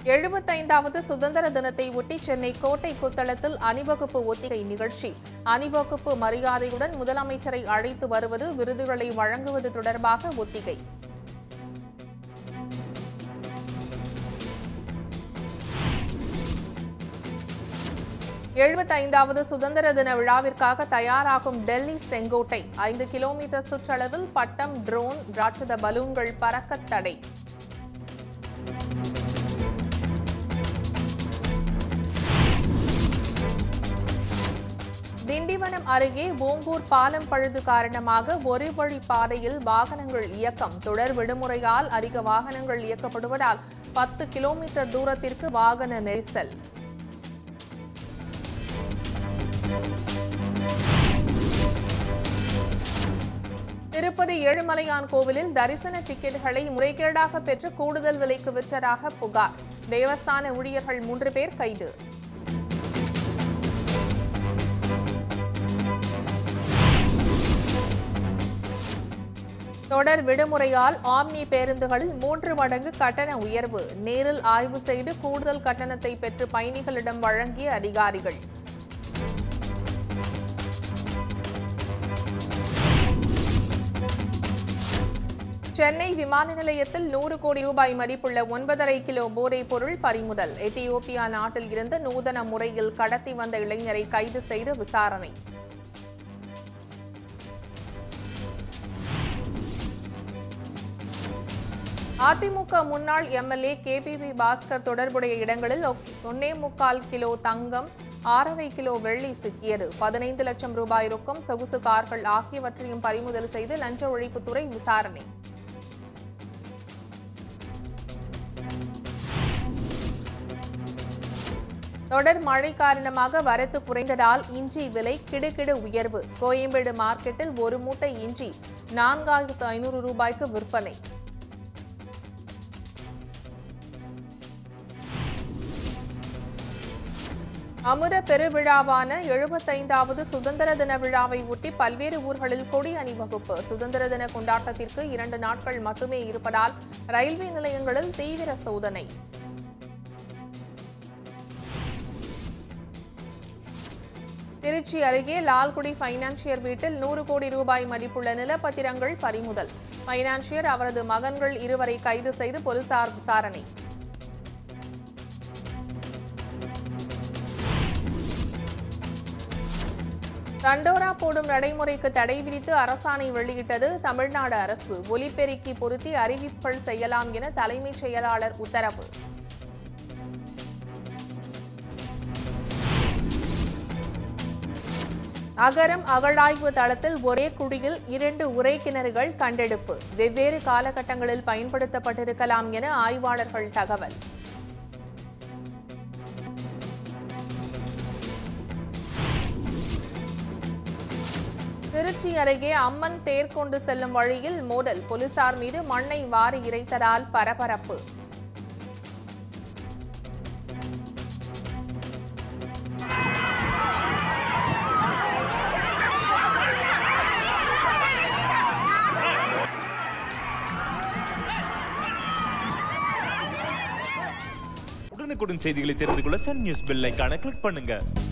எழுபத்தைந்தாவது சுதந்திர தினத்தை ஒட்டி சென்னை கோட்டை கொத்தளத்தில் அணிவகுப்பு ஒத்திகை நிகழ்ச்சி அணிவகுப்பு மரியாதையுடன் முதலமைச்சரை அழைத்து வருவது விருதுகளை வழங்குவது தொடர்பாக ஒத்திகை எழுபத்தைந்தாவது சுதந்திர தின விழாவிற்காக தயாராகும் டெல்லி செங்கோட்டை ஐந்து கிலோமீட்டர் சுற்றளவில் பட்டம் ட்ரோன் ராட்சத பலூன்கள் பறக்க தடை திண்டிவனம் அருகே ஓங்கூர் பாலம் பழுது காரணமாக ஒரு வழி பாதையில் வாகனங்கள் இயக்கம் தொடர் விடுமுறையால் அதிக வாகனங்கள் இயக்கப்படுவதால் பத்து கிலோமீட்டர் தூரத்திற்கு வாகன நெரிசல் திருப்பதி ஏழுமலையான் கோவிலில் தரிசன டிக்கெட்டுகளை முறைகேடாக பெற்று கூடுதல் விலைக்கு விற்றதாக புகார் தேவஸ்தான ஊழியர்கள் மூன்று பேர் கைது தொடர் விடுமுறையால் ஆம்னி பேருந்துகளில் மூன்று மடங்கு கட்டண உயர்வு நேரில் ஆய்வு செய்து கூடுதல் கட்டணத்தை பெற்று பயணிகளிடம் வழங்கிய அதிகாரிகள் சென்னை விமான நிலையத்தில் நூறு கோடி ரூபாய் மதிப்புள்ள ஒன்பதரை கிலோ போதைப் பொருள் பறிமுதல் எத்தியோப்பியா நாட்டில் இருந்து நூதன முறையில் கடத்தி வந்த இளைஞரை கைது செய்து விசாரணை அதிமுக முன்னாள் எம்எல்ஏ கேபிபி பாஸ்கர் தொடர்புடைய இடங்களில் ஒன்னே முக்கால் கிலோ தங்கம் ஆறரை கிலோ வெள்ளி சிக்கியது பதினைந்து லட்சம் ரூபாய் ரொக்கம் சொகுசு கார்கள் ஆகியவற்றையும் பறிமுதல் செய்து லஞ்ச ஒழிப்புத்துறை விசாரணை தொடர் மழை காரணமாக வரத்து குறைந்ததால் இஞ்சி விலை கிடுகிடு உயர்வு கோயம்பேடு மார்க்கெட்டில் ஒரு மூட்டை இஞ்சி நான்காயிரத்து ஐநூறு ரூபாய்க்கு விற்பனை அமுத பெருவிழாவான எழுபத்தைந்தாவது சுதந்திர தின விழாவை ஒட்டி பல்வேறு ஊர்களில் கொடி அணிவகுப்பு சுதந்திர தின கொண்டாட்டத்திற்கு இரண்டு நாட்கள் மட்டுமே இருப்பதால் ரயில்வே நிலையங்களில் தீவிர சோதனை திருச்சி அருகே லால்குடி பைனான்சியர் வீட்டில் நூறு கோடி ரூபாய் மதிப்புள்ள நிலப்பத்திரங்கள் பறிமுதல் பைனான்சியர் அவரது மகன்கள் இருவரை கைது செய்து போலீசார் விசாரணை தண்டோரா போடும் நடைமுறைக்கு தடை விதித்து அரசாணை வெளியிட்டது தமிழ்நாடு அரசு ஒலிபெருக்கி பொருத்தி அறிவிப்புகள் செய்யலாம் என தலைமைச் செயலாளர் உத்தரவு அகரம் அகழாய்வு தளத்தில் ஒரே குழியில் இரண்டு உரை கிணறுகள் கண்டெடுப்பு வெவ்வேறு காலகட்டங்களில் பயன்படுத்தப்பட்டிருக்கலாம் என ஆய்வாளர்கள் தகவல் திருச்சி அருகே அம்மன் தேர் கொண்டு செல்லும் வழியில் மோதல் போலீசார் மீது மண்ணை வாரி இறைத்ததால் பரபரப்பு உடனுக்குடன் செய்திகளை தெரிந்து கொள்ள சன் நியூஸ் பெல் ஐகானை கிளிக் பண்ணுங்க